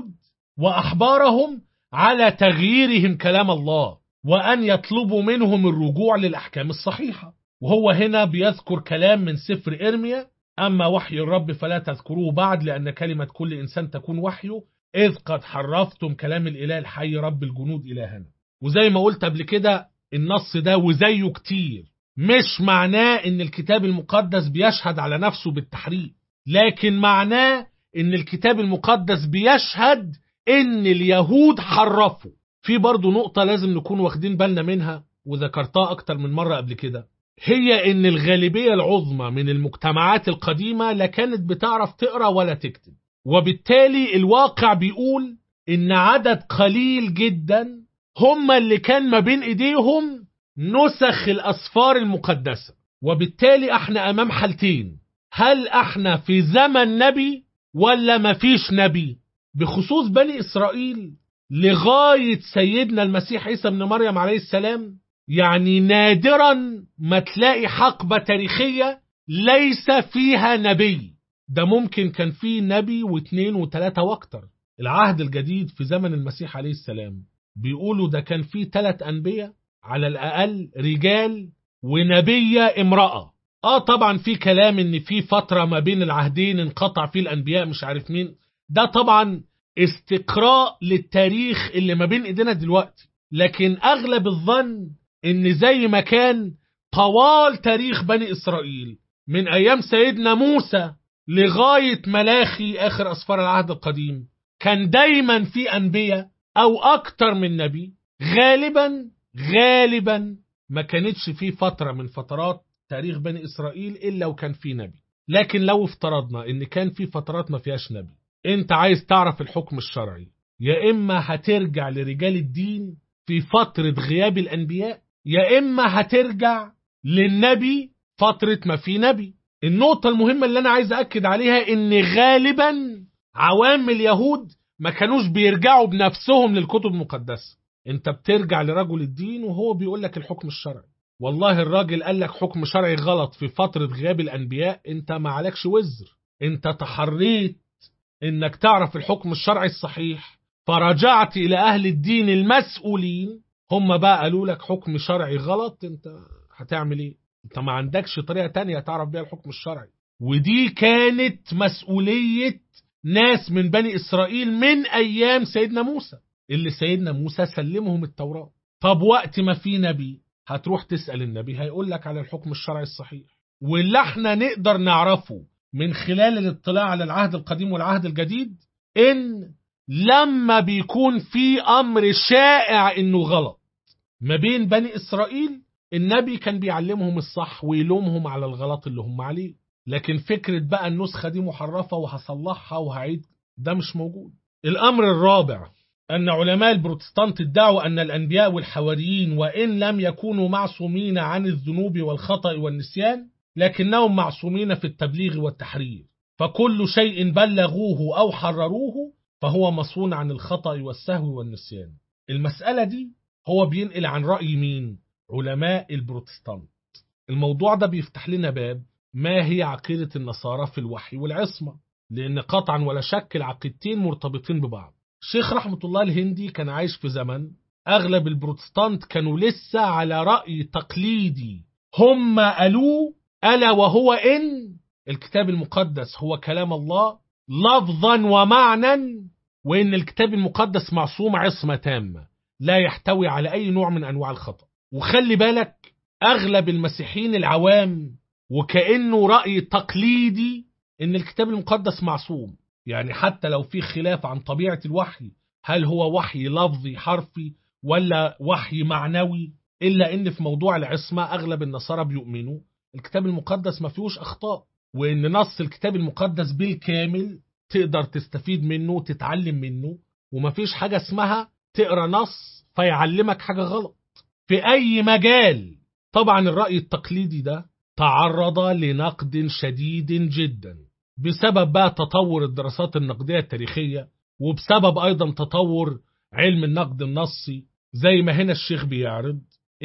وأحبارهم على تغييرهم كلام الله وأن يطلبوا منهم الرجوع للأحكام الصحيحة وهو هنا بيذكر كلام من سفر إرميا أما وحي الرب فلا تذكروه بعد لأن كلمة كل إنسان تكون وحيه إذ قد حرفتم كلام الإله الحي رب الجنود إلهنا وزي ما قلت قبل كده النص ده وزيه كتير مش معناه ان الكتاب المقدس بيشهد على نفسه بالتحريف لكن معناه ان الكتاب المقدس بيشهد ان اليهود حرفوا في برضو نقطة لازم نكون واخدين بالنا منها وذكرتها اكتر من مرة قبل كده هي ان الغالبية العظمى من المجتمعات القديمة لا كانت بتعرف تقرأ ولا تكتب وبالتالي الواقع بيقول ان عدد قليل جدا هم اللي كان ما بين ايديهم نسخ الاسفار المقدسة وبالتالي احنا امام حالتين هل احنا في زمن نبي ولا مفيش نبي بخصوص بني اسرائيل لغاية سيدنا المسيح عيسى بن مريم عليه السلام يعني نادرا ما تلاقي حقبة تاريخية ليس فيها نبي ده ممكن كان فيه نبي واثنين وثلاثة واكتر العهد الجديد في زمن المسيح عليه السلام بيقولوا ده كان فيه ثلاث أنبياء على الأقل رجال ونبية امرأة اه طبعا في كلام ان في فترة ما بين العهدين انقطع فيه الأنبياء مش عارف مين ده طبعا استقراء للتاريخ اللي ما بين ايدينا دلوقتي لكن اغلب الظن ان زي ما كان طوال تاريخ بني اسرائيل من ايام سيدنا موسى لغاية ملاخي اخر اسفار العهد القديم كان دايما في انبياء او اكتر من نبي غالبا غالبا ما كانتش في فترة من فترات تاريخ بني اسرائيل الا وكان في نبي لكن لو افترضنا ان كان في فترات ما فيهاش نبي انت عايز تعرف الحكم الشرعي يا اما هترجع لرجال الدين في فترة غياب الانبياء يا اما هترجع للنبي فترة ما في نبي النقطة المهمة اللي انا عايز اكد عليها ان غالبا عوام اليهود ما كانوش بيرجعوا بنفسهم للكتب المقدسة انت بترجع لرجل الدين وهو بيقول لك الحكم الشرعي والله الراجل قال لك حكم شرعي غلط في فترة غياب الانبياء انت ما عليكش وزر انت تحريت انك تعرف الحكم الشرعي الصحيح فرجعت الى اهل الدين المسؤولين هم بقى قالوا لك حكم شرعي غلط انت هتعمل ايه انت ما عندكش طريقة تانية تعرف بيها الحكم الشرعي ودي كانت مسؤولية ناس من بني اسرائيل من ايام سيدنا موسى اللي سيدنا موسى سلمهم التوراة طب وقت ما في نبي هتروح تسأل النبي هيقول لك على الحكم الشرعي الصحيح واللي احنا نقدر نعرفه من خلال الاطلاع على العهد القديم والعهد الجديد ان لما بيكون في امر شائع انه غلط ما بين بني اسرائيل النبي كان بيعلمهم الصح ويلومهم على الغلط اللي هم عليه لكن فكرة بقى النسخة دي محرفة وهصلحها وهعيد ده مش موجود الامر الرابع أن علماء البروتستانت ادعوا أن الأنبياء والحواريين وإن لم يكونوا معصومين عن الذنوب والخطأ والنسيان لكنهم معصومين في التبليغ والتحرير فكل شيء بلغوه أو حرروه فهو مصون عن الخطأ والسهو والنسيان المسألة دي هو بينقل عن رأي مين؟ علماء البروتستانت الموضوع ده بيفتح لنا باب ما هي عقيدة النصارى في الوحي والعصمة لأن قطعا ولا شك العقيدتين مرتبطين ببعض الشيخ رحمة الله الهندي كان عايش في زمن أغلب البروتستانت كانوا لسه على رأي تقليدي هم قالوه ألا وهو إن الكتاب المقدس هو كلام الله لفظا ومعنى وإن الكتاب المقدس معصوم عصمة تامة لا يحتوي على أي نوع من أنواع الخطأ وخلي بالك أغلب المسيحيين العوام وكأنه رأي تقليدي إن الكتاب المقدس معصوم يعني حتى لو في خلاف عن طبيعة الوحي هل هو وحي لفظي حرفي ولا وحي معنوي إلا إن في موضوع العصمة أغلب النصارى بيؤمنوا الكتاب المقدس ما فيهوش أخطاء وإن نص الكتاب المقدس بالكامل تقدر تستفيد منه تتعلم منه وما فيش حاجة اسمها تقرأ نص فيعلمك حاجة غلط في أي مجال طبعا الرأي التقليدي ده تعرض لنقد شديد جدا بسبب بقى تطور الدراسات النقدية التاريخية وبسبب أيضا تطور علم النقد النصي زي ما هنا الشيخ بيعرض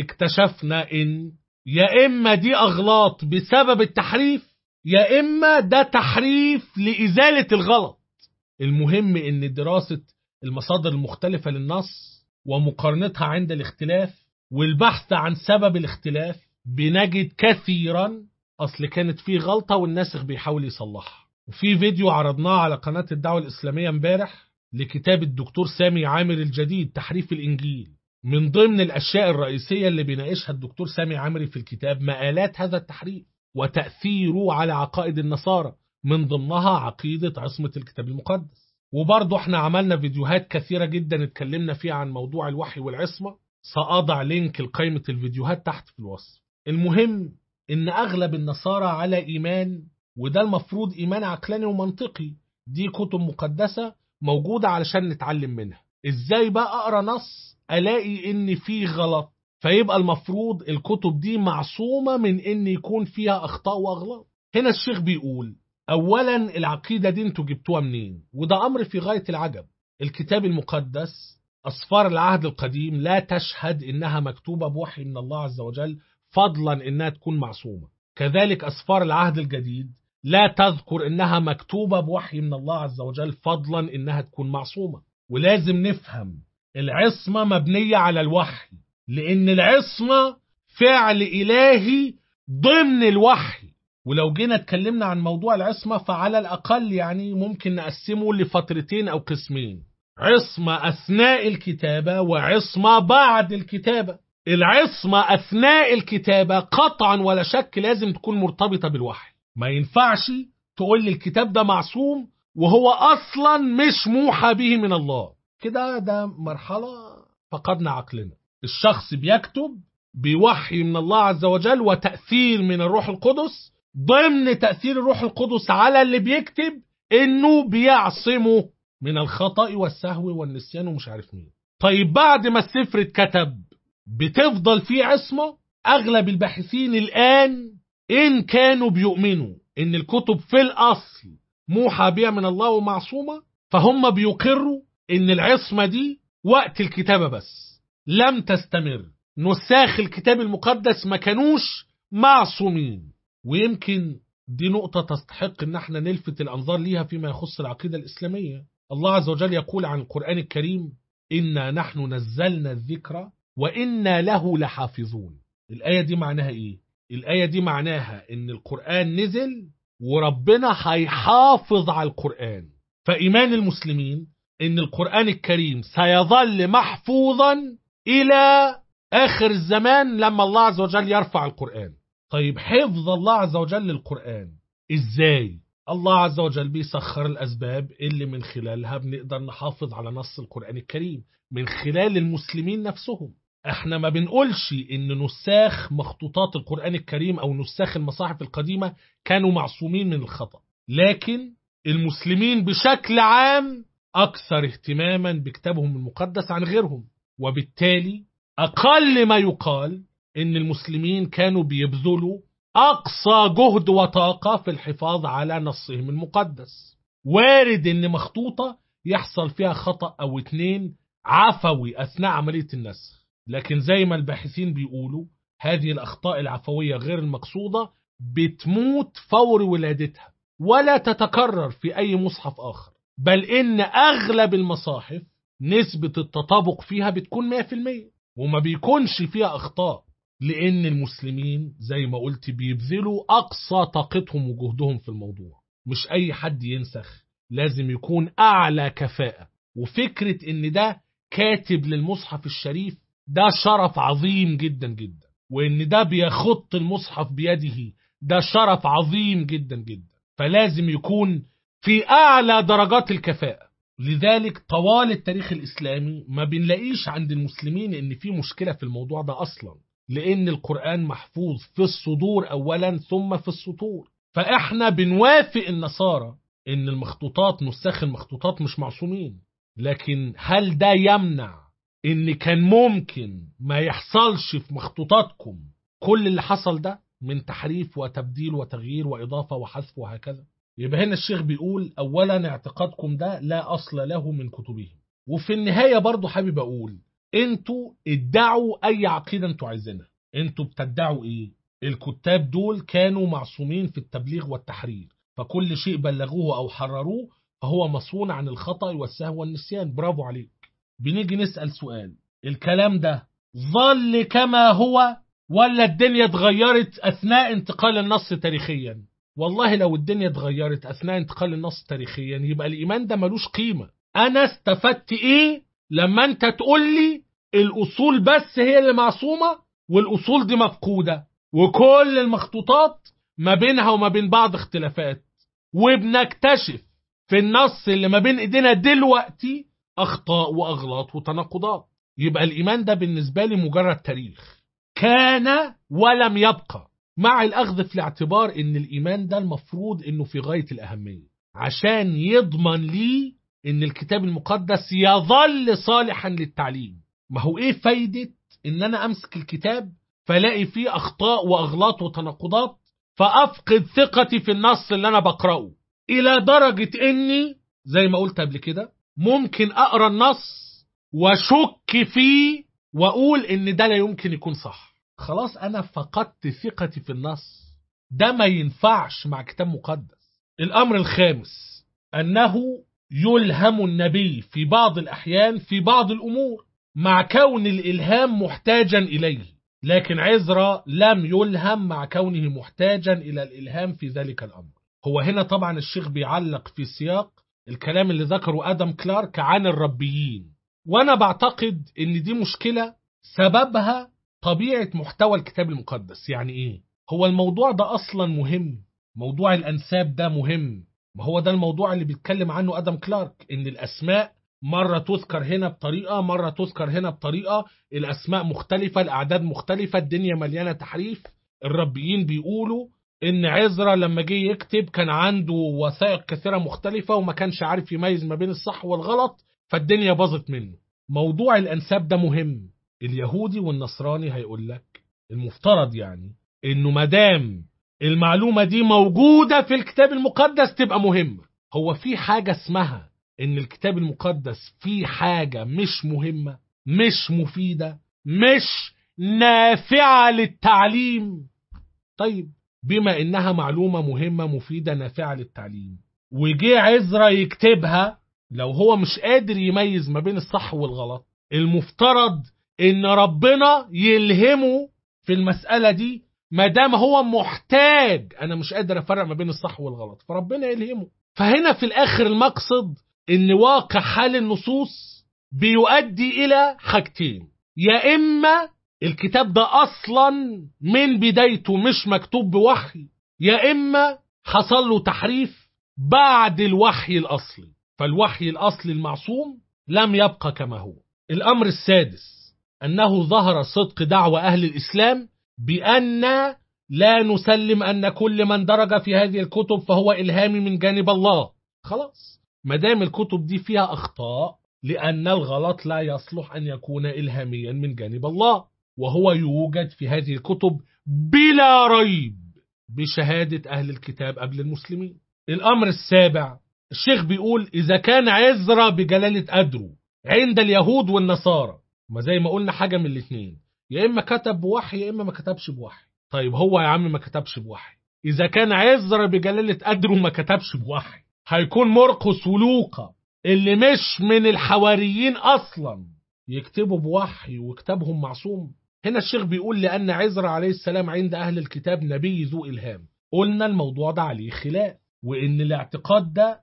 اكتشفنا إن يا إما دي أغلاط بسبب التحريف يا إما ده تحريف لإزالة الغلط المهم إن دراسة المصادر المختلفة للنص ومقارنتها عند الاختلاف والبحث عن سبب الاختلاف بنجد كثيرا أصل كانت فيه غلطة والناسخ بيحاول يصلحها وفي فيديو عرضناه على قناة الدعوة الإسلامية امبارح لكتاب الدكتور سامي عامر الجديد تحريف الإنجيل من ضمن الأشياء الرئيسية اللي بيناقشها الدكتور سامي عامري في الكتاب مآلات هذا التحريف وتأثيره على عقائد النصارى من ضمنها عقيدة عصمة الكتاب المقدس وبرضه احنا عملنا فيديوهات كثيرة جدا اتكلمنا فيها عن موضوع الوحي والعصمة سأضع لينك لقائمة الفيديوهات تحت في الوصف المهم ان اغلب النصارى على ايمان وده المفروض ايمان عقلاني ومنطقي دي كتب مقدسة موجودة علشان نتعلم منها ازاي بقى اقرا نص الاقي ان فيه غلط فيبقى المفروض الكتب دي معصومة من ان يكون فيها اخطاء واغلاط هنا الشيخ بيقول اولا العقيدة دي انتوا جبتوها منين وده امر في غاية العجب الكتاب المقدس أصفار العهد القديم لا تشهد إنها مكتوبة بوحي من الله عز وجل فضلا إنها تكون معصومة كذلك أصفار العهد الجديد لا تذكر إنها مكتوبة بوحي من الله عز وجل فضلا إنها تكون معصومة ولازم نفهم العصمة مبنية على الوحي لأن العصمة فعل إلهي ضمن الوحي ولو جينا اتكلمنا عن موضوع العصمة فعلى الأقل يعني ممكن نقسمه لفترتين أو قسمين عصمة أثناء الكتابة وعصمة بعد الكتابة العصمة أثناء الكتابة قطعا ولا شك لازم تكون مرتبطة بالوحي ما ينفعش تقول لي الكتاب ده معصوم وهو أصلا مش موحى به من الله كده ده مرحلة فقدنا عقلنا الشخص بيكتب بوحي من الله عز وجل وتأثير من الروح القدس ضمن تأثير الروح القدس على اللي بيكتب انه بيعصمه من الخطأ والسهو والنسيان ومش عارف مين طيب بعد ما السفر اتكتب بتفضل فيه عصمة أغلب الباحثين الآن إن كانوا بيؤمنوا إن الكتب في الأصل موحى بها من الله ومعصومة فهم بيقروا إن العصمة دي وقت الكتابة بس لم تستمر نساخ الكتاب المقدس ما كانوش معصومين ويمكن دي نقطة تستحق إن احنا نلفت الأنظار ليها فيما يخص العقيدة الإسلامية الله عز وجل يقول عن القرآن الكريم إنا نحن نزلنا الذكر وإنا له لحافظون الآية دي معناها إيه؟ الآية دي معناها إن القرآن نزل وربنا هيحافظ على القرآن فإيمان المسلمين إن القرآن الكريم سيظل محفوظا إلى آخر الزمان لما الله عز وجل يرفع القرآن طيب حفظ الله عز وجل للقرآن إزاي؟ الله عز وجل بيسخر الأسباب اللي من خلالها بنقدر نحافظ على نص القرآن الكريم من خلال المسلمين نفسهم احنا ما بنقولش ان نساخ مخطوطات القرآن الكريم او نساخ المصاحف القديمة كانوا معصومين من الخطأ لكن المسلمين بشكل عام اكثر اهتماما بكتابهم المقدس عن غيرهم وبالتالي اقل ما يقال ان المسلمين كانوا بيبذلوا اقصى جهد وطاقة في الحفاظ على نصهم المقدس وارد ان مخطوطة يحصل فيها خطأ او اتنين عفوي اثناء عملية النسخ لكن زي ما الباحثين بيقولوا هذه الأخطاء العفوية غير المقصودة بتموت فور ولادتها ولا تتكرر في أي مصحف آخر بل إن أغلب المصاحف نسبة التطابق فيها بتكون 100% وما بيكونش فيها أخطاء لأن المسلمين زي ما قلت بيبذلوا أقصى طاقتهم وجهدهم في الموضوع مش أي حد ينسخ لازم يكون أعلى كفاءة وفكرة إن ده كاتب للمصحف الشريف ده شرف عظيم جدا جدا وإن ده بيخط المصحف بيده ده شرف عظيم جدا جدا فلازم يكون في أعلى درجات الكفاءة لذلك طوال التاريخ الإسلامي ما بنلاقيش عند المسلمين إن في مشكلة في الموضوع ده أصلا لأن القرآن محفوظ في الصدور أولا ثم في السطور فإحنا بنوافق النصارى إن المخطوطات نساخ المخطوطات مش معصومين لكن هل ده يمنع إن كان ممكن ما يحصلش في مخطوطاتكم كل اللي حصل ده من تحريف وتبديل وتغيير وإضافة وحذف وهكذا يبقى هنا الشيخ بيقول أولا اعتقادكم ده لا أصل له من كتبهم وفي النهاية برضو حابب أقول انتوا ادعوا أي عقيدة انتوا عايزينها انتوا بتدعوا ايه الكتاب دول كانوا معصومين في التبليغ والتحرير فكل شيء بلغوه أو حرروه فهو مصون عن الخطأ والسهو والنسيان برافو عليك بنيجي نسأل سؤال الكلام ده ظل كما هو ولا الدنيا اتغيرت أثناء انتقال النص تاريخيا والله لو الدنيا اتغيرت أثناء انتقال النص تاريخيا يبقى الإيمان ده ملوش قيمة أنا استفدت إيه لما أنت تقول لي الأصول بس هي اللي معصومة والأصول دي مفقودة وكل المخطوطات ما بينها وما بين بعض اختلافات وبنكتشف في النص اللي ما بين ايدينا دلوقتي اخطاء واغلاط وتناقضات يبقى الايمان ده بالنسبه لي مجرد تاريخ كان ولم يبقى مع الاخذ في الاعتبار ان الايمان ده المفروض انه في غايه الاهميه عشان يضمن لي ان الكتاب المقدس يظل صالحا للتعليم ما هو ايه فايده ان انا امسك الكتاب فلاقي فيه اخطاء واغلاط وتناقضات فافقد ثقتي في النص اللي انا بقراه الى درجه اني زي ما قلت قبل كده ممكن اقرا النص واشك فيه واقول ان ده لا يمكن يكون صح خلاص انا فقدت ثقتي في النص ده ما ينفعش مع كتاب مقدس الامر الخامس انه يلهم النبي في بعض الاحيان في بعض الامور مع كون الالهام محتاجا اليه لكن عزرا لم يلهم مع كونه محتاجا الى الالهام في ذلك الامر هو هنا طبعا الشيخ بيعلق في سياق الكلام اللي ذكره ادم كلارك عن الربيين وانا بعتقد ان دي مشكله سببها طبيعه محتوى الكتاب المقدس يعني ايه هو الموضوع ده اصلا مهم موضوع الانساب ده مهم ما هو ده الموضوع اللي بيتكلم عنه ادم كلارك ان الاسماء مرة تذكر هنا بطريقة مرة تذكر هنا بطريقة الأسماء مختلفة الأعداد مختلفة الدنيا مليانة تحريف الربيين بيقولوا إن عزرا لما جه يكتب كان عنده وثائق كثيرة مختلفة وما كانش عارف يميز ما بين الصح والغلط فالدنيا باظت منه موضوع الأنساب ده مهم اليهودي والنصراني هيقول لك المفترض يعني إنه مدام المعلومة دي موجودة في الكتاب المقدس تبقى مهمة هو في حاجة اسمها ان الكتاب المقدس فيه حاجة مش مهمة مش مفيدة مش نافعة للتعليم طيب بما انها معلومة مهمة مفيدة نافعة للتعليم وجي عزرا يكتبها لو هو مش قادر يميز ما بين الصح والغلط المفترض ان ربنا يلهمه في المسألة دي ما دام هو محتاج انا مش قادر افرق ما بين الصح والغلط فربنا يلهمه فهنا في الاخر المقصد ان واقع حال النصوص بيؤدي الى حاجتين يا اما الكتاب ده اصلا من بدايته مش مكتوب بوحي يا اما حصل له تحريف بعد الوحي الاصلي فالوحي الاصلي المعصوم لم يبقى كما هو الامر السادس انه ظهر صدق دعوة اهل الاسلام بان لا نسلم ان كل من درج في هذه الكتب فهو الهامي من جانب الله خلاص ما دام الكتب دي فيها اخطاء لان الغلط لا يصلح ان يكون الهاميا من جانب الله وهو يوجد في هذه الكتب بلا ريب بشهاده اهل الكتاب قبل المسلمين الامر السابع الشيخ بيقول اذا كان عزرا بجلاله قدره عند اليهود والنصارى ما زي ما قلنا حاجه من الاثنين يا اما كتب بوحي يا اما ما كتبش بوحي طيب هو يا عم ما كتبش بوحي إذا كان عزرا بجلالة قدره ما كتبش بوحي هيكون مرقس ولوقا اللي مش من الحواريين أصلا يكتبوا بوحي وكتابهم معصوم هنا الشيخ بيقول لأن عزرا عليه السلام عند أهل الكتاب نبي ذو إلهام قلنا الموضوع ده عليه خلاف وإن الاعتقاد ده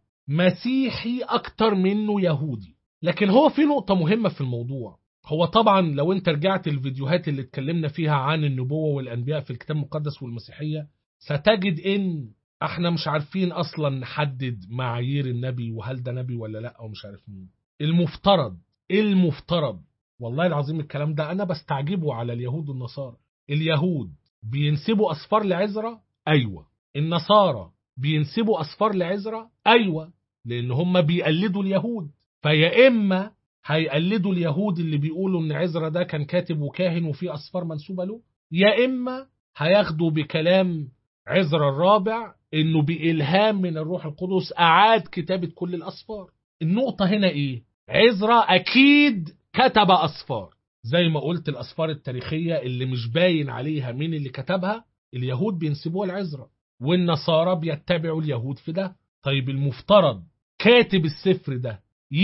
مسيحي أكتر منه يهودي لكن هو في نقطة مهمة في الموضوع هو طبعا لو انت رجعت الفيديوهات اللي اتكلمنا فيها عن النبوة والأنبياء في الكتاب المقدس والمسيحية ستجد ان احنا مش عارفين اصلا نحدد معايير النبي وهل ده نبي ولا لا ومش عارف مين المفترض المفترض والله العظيم الكلام ده انا بستعجبه على اليهود والنصارى اليهود بينسبوا اصفار لعزرا ايوه النصارى بينسبوا اصفار لعزرا ايوه لان هم بيقلدوا اليهود فيا اما هيقلدوا اليهود اللي بيقولوا ان عزرا ده كان كاتب وكاهن وفيه اصفار منسوبه له يا اما هياخدوا بكلام عزرا الرابع انه بإلهام من الروح القدس اعاد كتابة كل الاصفار النقطة هنا ايه عزرا اكيد كتب اصفار زي ما قلت الاصفار التاريخية اللي مش باين عليها مين اللي كتبها اليهود بينسبوها لعزرا والنصارى بيتبعوا اليهود في ده طيب المفترض كاتب السفر ده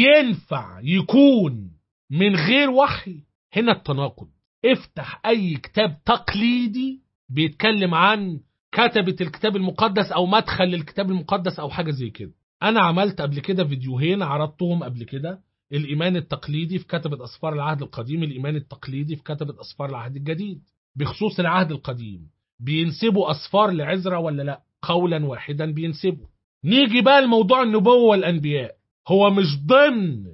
ينفع يكون من غير وحي هنا التناقض افتح اي كتاب تقليدي بيتكلم عن كتبة الكتاب المقدس او مدخل للكتاب المقدس او حاجة زي كده انا عملت قبل كده فيديوهين عرضتهم قبل كده الايمان التقليدي في كتبة اسفار العهد القديم الايمان التقليدي في كتبة اسفار العهد الجديد بخصوص العهد القديم بينسبوا اسفار لعزرا ولا لا قولا واحدا بينسبوا نيجي بقى لموضوع النبوة والانبياء هو مش ضمن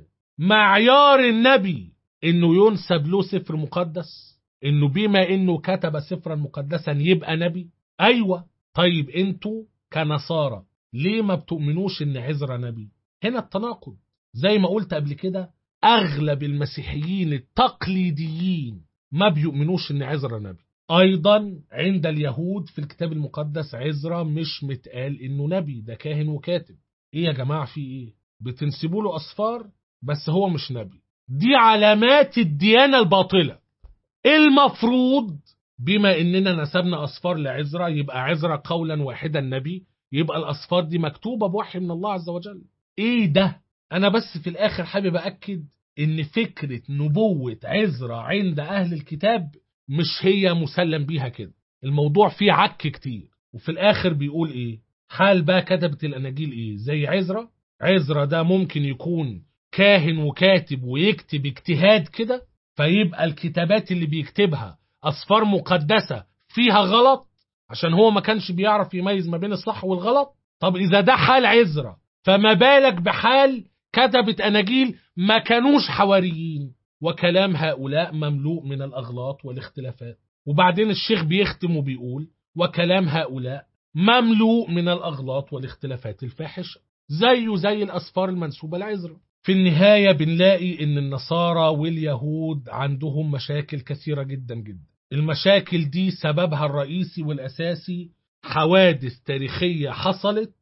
معيار النبي انه ينسب له سفر مقدس انه بما انه كتب سفرا مقدسا يبقى نبي ايوه طيب انتوا كنصارى ليه ما بتؤمنوش ان عزرا نبي هنا التناقض زي ما قلت قبل كده اغلب المسيحيين التقليديين ما بيؤمنوش ان عزرا نبي ايضا عند اليهود في الكتاب المقدس عزرا مش متقال انه نبي ده كاهن وكاتب ايه يا جماعه في ايه بتنسبوا له اصفار بس هو مش نبي دي علامات الديانه الباطله المفروض بما اننا نسبنا اصفار لعزرا يبقى عزرا قولا واحدا نبي يبقى الاصفار دي مكتوبه بوحي من الله عز وجل ايه ده انا بس في الاخر حابب اكد ان فكره نبوه عزرا عند اهل الكتاب مش هي مسلم بيها كده الموضوع فيه عك كتير وفي الاخر بيقول ايه حال بقى كتبة الاناجيل ايه زي عزرا عزرا ده ممكن يكون كاهن وكاتب ويكتب اجتهاد كده فيبقى الكتابات اللي بيكتبها أصفار مقدسة فيها غلط عشان هو ما كانش بيعرف يميز ما بين الصح والغلط طب إذا ده حال عزرا فما بالك بحال كتبة أناجيل ما كانوش حواريين وكلام هؤلاء مملوء من الأغلاط والاختلافات وبعدين الشيخ بيختم وبيقول وكلام هؤلاء مملوء من الأغلاط والاختلافات الفاحشة زيه زي الأسفار المنسوبة لعزرا في النهاية بنلاقي إن النصارى واليهود عندهم مشاكل كثيرة جدا جدا المشاكل دي سببها الرئيسي والأساسي حوادث تاريخية حصلت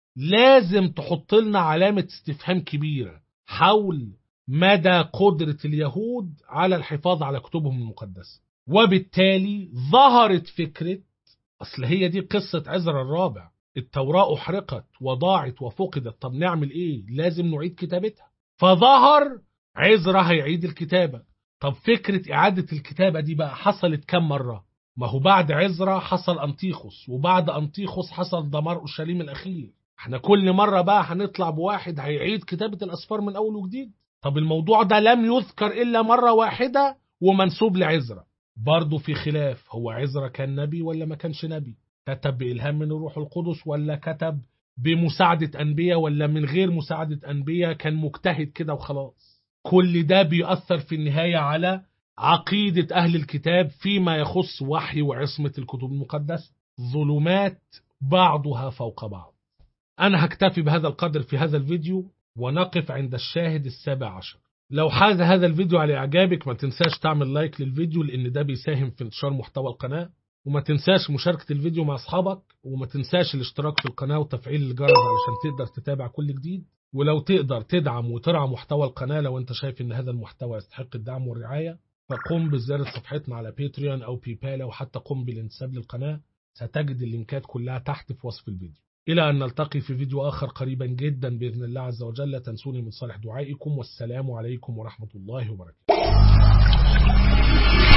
لازم تحط لنا علامة استفهام كبيرة حول مدى قدرة اليهود على الحفاظ على كتبهم المقدسة وبالتالي ظهرت فكرة أصل هي دي قصة عزرا الرابع التوراة أحرقت وضاعت وفقدت طب نعمل إيه لازم نعيد كتابتها فظهر عزرا هيعيد الكتابة طب فكرة إعادة الكتابة دي بقى حصلت كم مرة ما هو بعد عزرا حصل أنطيخوس وبعد أنطيخوس حصل دمار أورشليم الأخير احنا كل مرة بقى هنطلع بواحد هيعيد كتابة الأسفار من أول وجديد طب الموضوع ده لم يذكر إلا مرة واحدة ومنسوب لعزرا برضه في خلاف هو عزرا كان نبي ولا ما كانش نبي كتب بإلهام من الروح القدس ولا كتب بمساعدة أنبياء ولا من غير مساعدة أنبياء كان مجتهد كده وخلاص كل ده بيأثر في النهاية على عقيدة أهل الكتاب فيما يخص وحي وعصمة الكتب المقدسة ظلمات بعضها فوق بعض أنا هكتفي بهذا القدر في هذا الفيديو ونقف عند الشاهد السابع عشر لو حاز هذا الفيديو على إعجابك ما تنساش تعمل لايك للفيديو لأن ده بيساهم في انتشار محتوى القناة وما تنساش مشاركة الفيديو مع أصحابك وما تنساش الاشتراك في القناة وتفعيل الجرس علشان تقدر تتابع كل جديد ولو تقدر تدعم وترعى محتوى القناة لو انت شايف ان هذا المحتوى يستحق الدعم والرعاية فقم بزيارة صفحتنا على باتريون او بيبال او حتى قم بالانتساب للقناة ستجد اللينكات كلها تحت في وصف الفيديو إلى أن نلتقي في فيديو آخر قريبا جدا بإذن الله عز وجل لا تنسوني من صالح دعائكم والسلام عليكم ورحمة الله وبركاته